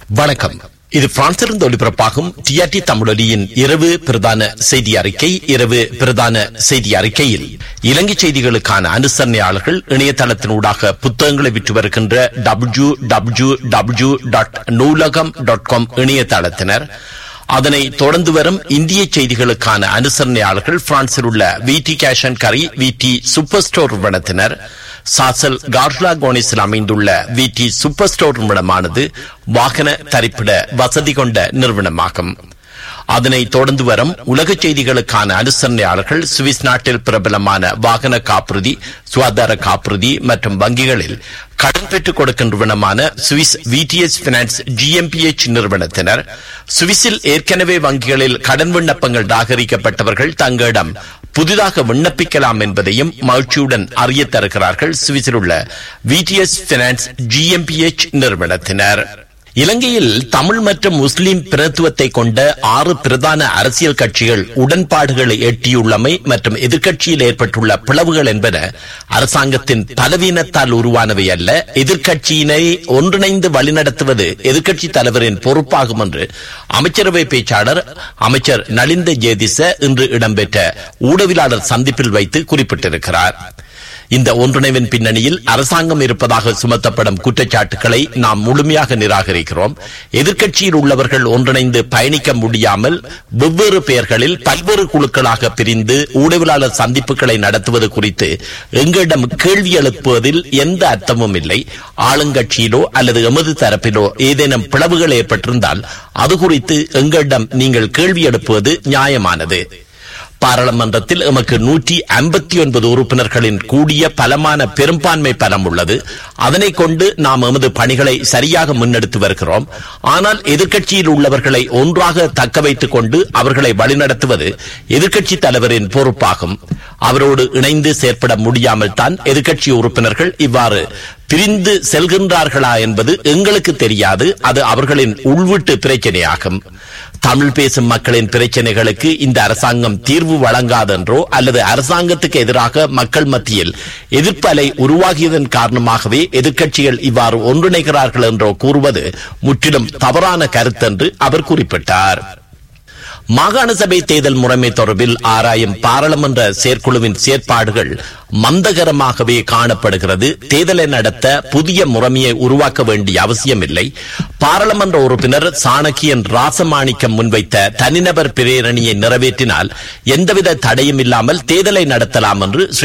வணக்கம் இது பிரான்சிலிருந்து ஒலிபரப்பாகும் டிஆர்டி தமிழொலியின் இரவு பிரதான செய்தி அறிக்கை இரவு பிரதான செய்தி அறிக்கையில் இலங்கை செய்திகளுக்கான அனுசரணையாளர்கள் இணையதளத்தினூடாக புத்தகங்களை விற்று வருகின்ற W W W dot Noolagam dot com இணையதளத்தினர் அதனை தொடர்ந்து வரும் இந்திய செய்திகளுக்கான அனுசரணையாளர்கள் பிரான்சில் உள்ள விடி கேஷ் அண்ட் கரி விடி சூப்பர் ஸ்டோர் நிறுவனத்தினர் சாசல் கார்லா கோனிஸில் அமைந்துள்ள விடி சூப்பர் ஸ்டோர் நிறுவனமானது வாகன தரிப்பிட வசதி கொண்ட நிறுவனமாகும் அதனை தொடர்ந்து வரும் உலக செய்திகளுக்கான அனுசரணையாளர்கள் சுவிஸ் நாட்டில் பிரபலமான வாகன காப்புறுதி சுகாதார காப்புறுதி மற்றும் வங்கிகளில் கடன் பெற்றுக் கொடுக்கின்றவனமான சுவிஸ் விடிஎஸ் பினான்ஸ் ஜிஎம்பிஎச் நிறுவனத்தினர் சுவிஸில் ஏற்கனவே வங்கிகளில் கடன் விண்ணப்பங்கள் நிராகரிக்கப்பட்டவர்கள் தங்களிடம் புதிதாக விண்ணப்பிக்கலாம் என்பதையும் மகிழ்ச்சியுடன் அறிய தருகிறார்கள் சுவிஸில் உள்ள விடிஎஸ் பினான்ஸ் ஜிஎம்பிஎச் நிறுவனத்தினர் இலங்கையில் தமிழ் மற்றும் முஸ்லிம் பிரத்துவத்தை கொண்ட ஆறு பிரதான அரசியல் கட்சிகள் உடன்பாடுகளை எட்டியுள்ளமை மற்றும் எதிர்க்கட்சியில் ஏற்பட்டுள்ள பிளவுகள் என்பன அரசாங்கத்தின் பலவீனத்தால் உருவானவை அல்ல எதிர்க்கட்சியினை ஒன்றிணைந்து வழிநடத்துவது எதிர்க்கட்சி தலைவரின் பொறுப்பாகும் என்று அமைச்சரவை பேச்சாளர் அமைச்சர் நலிந்த ஜேதிச இன்று இடம்பெற்ற ஊடகவியலாளர் சந்திப்பில் வைத்து குறிப்பிட்டிருக்கிறார் இந்த ஒன்றிணைவின் பின்னணியில் அரசாங்கம் இருப்பதாக சுமத்தப்படும் குற்றச்சாட்டுகளை நாம் முழுமையாக நிராகரிக்கிறோம் எதிர்க்கட்சியில் உள்ளவர்கள் ஒன்றிணைந்து பயணிக்க முடியாமல் வெவ்வேறு பெயர்களில் பல்வேறு குழுக்களாக பிரிந்து ஊடகவியலாளர் சந்திப்புகளை நடத்துவது குறித்து எங்களிடம் கேள்வி எழுப்புவதில் எந்த அர்த்தமும் இல்லை ஆளுங்கட்சியிலோ அல்லது எமது தரப்பிலோ ஏதேனும் பிளவுகள் ஏற்பட்டிருந்தால் அது குறித்து எங்களிடம் நீங்கள் கேள்வி எழுப்புவது நியாயமானது பாராளுமன்றத்தில் எமக்கு நூற்றி ஐம்பத்தி ஒன்பது உறுப்பினர்களின் கூடிய பலமான பெரும்பான்மை பலம் உள்ளது அதனை கொண்டு நாம் எமது பணிகளை சரியாக முன்னெடுத்து வருகிறோம் ஆனால் எதிர்க்கட்சியில் உள்ளவர்களை ஒன்றாக தக்க வைத்துக் கொண்டு அவர்களை வழிநடத்துவது எதிர்க்கட்சி தலைவரின் பொறுப்பாகும் அவரோடு இணைந்து செயற்பட முடியாமல் தான் எதிர்க்கட்சி உறுப்பினர்கள் இவ்வாறு பிரிந்து செல்கின்றார்களா என்பது எங்களுக்கு தெரியாது அது அவர்களின் உள்வீட்டு பிரச்சனையாகும் தமிழ் பேசும் மக்களின் பிரச்சனைகளுக்கு இந்த அரசாங்கம் தீர்வு வழங்காதென்றோ அல்லது அரசாங்கத்துக்கு எதிராக மக்கள் மத்தியில் எதிர்ப்பு அலை உருவாகியதன் காரணமாகவே எதிர்க்கட்சிகள் இவ்வாறு ஒன்றிணைகிறார்கள் என்றோ கூறுவது முற்றிலும் தவறான கருத்தென்று அவர் குறிப்பிட்டார் மாகாண சபை தேர்தல் முறைமை தொடர்பில் ஆராயும் பாராளுமன்ற செயற்குழுவின் செயற்பாடுகள் மந்தகரமாகவே காணப்படுகிறது தேர்தலை நடத்த புதிய முறைமையை உருவாக்க வேண்டிய அவசியமில்லை பாராளுமன்ற உறுப்பினர் சாணக்கியன் ராசமாணிக்கம் முன்வைத்த தனிநபர் பிரேரணியை நிறைவேற்றினால் எந்தவித தடையும் இல்லாமல் தேர்தலை நடத்தலாம் என்று